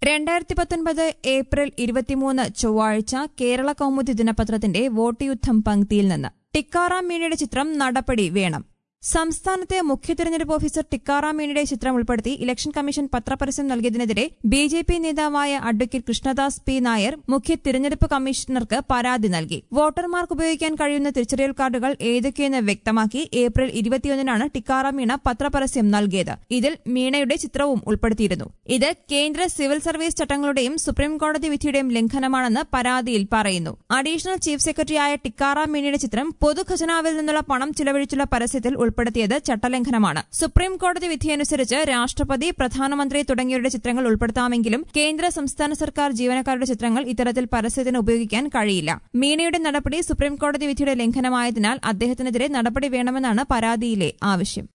രണ്ടായിരത്തി പത്തൊൻപത് ഏപ്രിൽ ഇരുപത്തിമൂന്ന് ചൊവ്വാഴ്ച കേരള കൗമുദി ദിനപത്രത്തിന്റെ വോട്ട് യുദ്ധം പങ്ക്തിയിൽ നിന്ന് ടിക്കാറാം മീണയുടെ ചിത്രം നടപടി വേണം സംസ്ഥാനത്തെ മുഖ്യ തെരഞ്ഞെടുപ്പ് ഓഫീസർ ടിക്കാറാം മീണയുടെ ചിത്രം ഉൾപ്പെടുത്തി ഇലക്ഷൻ കമ്മീഷൻ പത്രപരസ്യം നൽകിയതിനെതിരെ ബി ജെ പി നേതാവായ അഡ്വക്കേറ്റ് കൃഷ്ണദാസ് പി നായർ മുഖ്യ തിരഞ്ഞെടുപ്പ് കമ്മീഷണർക്ക് പരാതി നൽകി വോട്ടർമാർക്ക് ഉപയോഗിക്കാൻ കഴിയുന്ന തിരിച്ചറിയൽ കാർഡുകൾ ഏതൊക്കെയെന്ന് വ്യക്തമാക്കി ഏപ്രിൽ ഇരുപത്തിയൊന്നിനാണ് ടിക്കാറാം മീണ പത്രപരസ്യം നൽകിയത് ഇതിൽ മീണയുടെ ചിത്രവും ഉൾപ്പെടുത്തിയിരുന്നു ഇത് കേന്ദ്ര സിവിൽ സർവീസ് ചട്ടങ്ങളുടെയും സുപ്രീം കോടതി വിധിയുടെയും ലംഘനമാണെന്ന് പരാതിയിൽ പറയുന്നു അഡീഷണൽ ചീഫ് സെക്രട്ടറിയായ ടിക്കാറാം മീണയുടെ ചിത്രം പൊതുഖജനാവിൽ നിന്നുള്ള പണം ചിലവഴിച്ചുള്ള പരസ്യത്തിൽ ഉൾപ്പെടുത്തിയത് ചട്ടലംഘനമാണ് സുപ്രീം കോടതി വിധിയനുസരിച്ച് രാഷ്ട്രപതി പ്രധാനമന്ത്രി തുടങ്ങിയവരുടെ ചിത്രങ്ങൾ ഉൾപ്പെടുത്താമെങ്കിലും കേന്ദ്ര സംസ്ഥാന സർക്കാർ ജീവനക്കാരുടെ ചിത്രങ്ങൾ ഇത്തരത്തിൽ പരസ്യത്തിന് ഉപയോഗിക്കാൻ കഴിയില്ല മീണയുടെ നടപടി സുപ്രീം കോടതി വിധിയുടെ ലംഘനമായതിനാൽ അദ്ദേഹത്തിനെതിരെ നടപടി വേണമെന്നാണ് പരാതിയിലെ ആവശ്യം